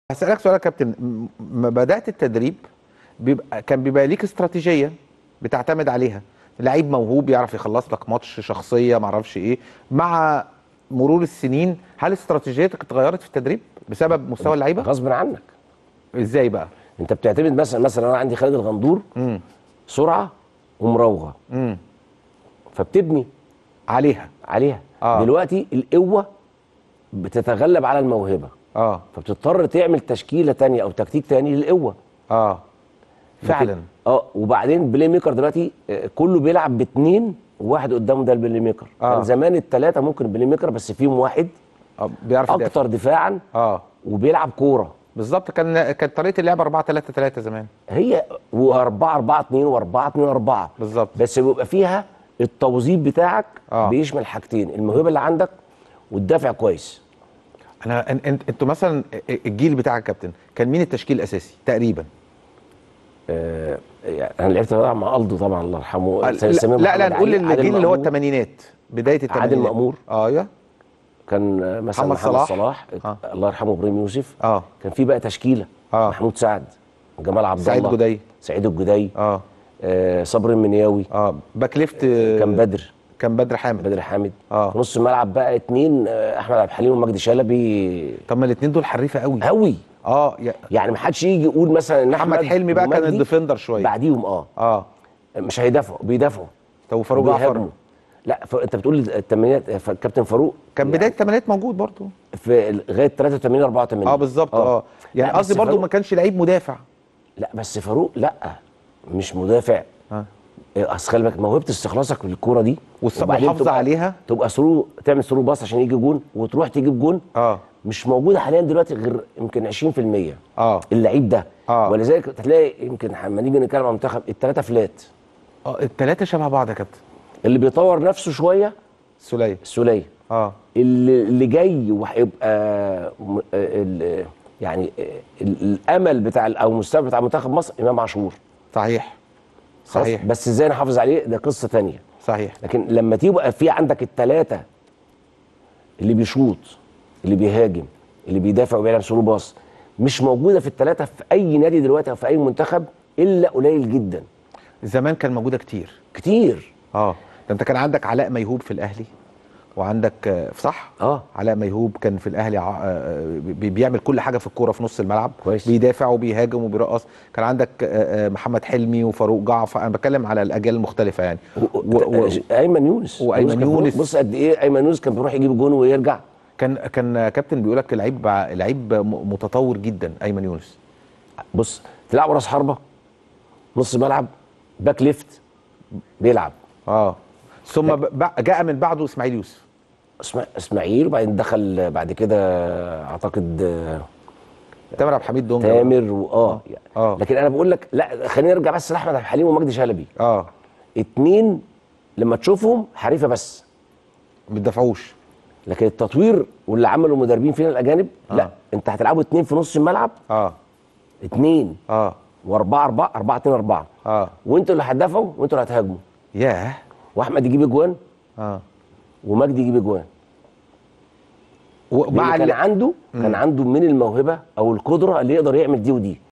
هسألك سؤال يا كابتن م- ما بدأت التدريب بيبقى كان بيبقى ليك استراتيجية بتعتمد عليها لعيب موهوب يعرف يخلص لك ماتش شخصية معرفش ايه مع مرور السنين هل استراتيجيتك اتغيرت في التدريب بسبب مستوى اللعيبة غصب عنك ازاي بقى انت بتعتمد مثلا مثلا انا عندي خالد الغندور امم سرعه ومراوغه امم فبتبني عليها عليها آه. دلوقتي القوه بتتغلب على الموهبه اه فبتضطر تعمل تشكيله تانية او تكتيك تاني للقوه اه فعلا اه وبعدين بلاي ميكر دلوقتي آه، كله بيلعب باثنين وواحد قدامه ده البلاي ميكر آه. كان زمان الثلاثه ممكن بلاي ميكر بس فيهم واحد آه بيعرف يدافع اكتر دفاعا اه وبيلعب كوره بالظبط كان كانت طريقة اللعب 4 3 3 زمان هي و4 4 2 و4 2 4 بالظبط بس بيبقى فيها التوظيف بتاعك آه. بيشمل حاجتين الموهبه اللي عندك والدافع كويس انا أن- انت انتوا مثلا الجيل بتاعك يا كابتن كان مين التشكيل الاساسي تقريبا آه يعني انا لعبت طبعا مع الدو طبعا الله يرحمه لا سيد سمير لا, لا محمد نقول علي، عادل الجيل اللي هو مأمور، الثمانينات بدايه الثمانينات مأمور. اه ايوه كان آه، مثلا محمد محمد, صلاح. صلاح, آه. الله يرحمه ابراهيم يوسف اه كان في بقى تشكيله آه. محمود سعد جمال عبد سعيد الله جدي. سعيد الجدي اه آه صبري المنياوي اه باك ليفت كان بدر كان بدر حامد بدر حامد آه. في نص الملعب بقى اتنين آه احمد عبد الحليم ومجدي شلبي طب ما الاثنين دول حريفه قوي قوي اه يا يعني ما حدش يجي يقول مثلا ان محمد حلمي بقى كان ومجدي الديفندر شويه بعديهم اه اه مش هيدافعوا بيدافعوا طب وفاروق جعفر وبيهاجموا. لا ف... انت بتقول الثمانينات ف- كابتن فاروق كان بدايه الثمانينات موجود برضو في لغايه 83 84 اه بالظبط اه يعني لا، قصدي بس برضو فاروق- ما كانش لعيب مدافع لا بس فاروق لا مش مدافع اه إيه، اصل خلي بالك موهبه استخلاصك للكوره دي والص- وبعدين والحافظ تبقى- عليها. تبقى ثرو تعمل ثرو باص عشان يجي جون وتروح تجيب جون اه مش موجوده حاليا دلوقتي غير يمكن 20% اه اللعيب ده آه. ولذلك تلاقي يمكن لما نيجي نتكلم عن المنتخب الثلاثه فلات اه الثلاثه شبه بعض يا كابتن اللي بيطور نفسه شويه سلية السوليه اه اللي, اللي جاي وهيبقى م- ال- يعني ال- الامل بتاع ال- او المستقبل بتاع منتخب مصر امام عاشور صحيح خلاص؟ صحيح بس ازاي نحافظ عليه ده قصه تانية صحيح لكن لما تبقى في عندك الثلاثه اللي بيشوط اللي بيهاجم اللي بيدافع وبيلعب ثرو باص مش موجوده في الثلاثه في اي نادي دلوقتي او في اي منتخب الا قليل جدا زمان كان موجوده كتير كتير اه ده انت كان عندك علاء ميهوب في الاهلي وعندك آه، صح اه علاء ميهوب كان في الاهلي ع- آه، بي- بيعمل كل حاجه في الكوره في نص الملعب كويس. بيدافع وبيهاجم وبيرقص كان عندك آه، آه، محمد حلمي وفاروق جعفر انا بتكلم على الاجيال المختلفه يعني و- و- و- ايمن يونس وأيمن كان بيروح- يونس. بص قد ايه ايمن يونس كان بيروح يجيب جون ويرجع كان كان كابتن بيقول لك لعيب لعيب م- متطور جدا ايمن يونس بص تلعب راس حربه نص ملعب باك ليفت بيلعب اه ثم ب- ب- جاء من بعده اسماعيل يوسف اسمع اسماعيل وبعدين دخل بعد كده اعتقد آه، تامر عبد الحميد دونجا تامر واه يعني. آه. لكن انا بقول لك لا خلينا نرجع بس لاحمد عبد الحليم ومجدي شلبي اه اتنين لما تشوفهم حريفه بس ما بيدافعوش لكن التطوير واللي عمله المدربين فينا الاجانب آه. لا انت هتلعبوا اتنين في نص الملعب اه اتنين اه واربعه اربعه اربعه اتنين اربعه اه وانتوا اللي هتدافعوا وانتوا اللي هتهاجموا ياه واحمد يجيب اجوان اه ومجدي يجيب اجوان ومع مع كان اللي عنده كان عنده من الموهبه او القدره اللي يقدر يعمل دي ودي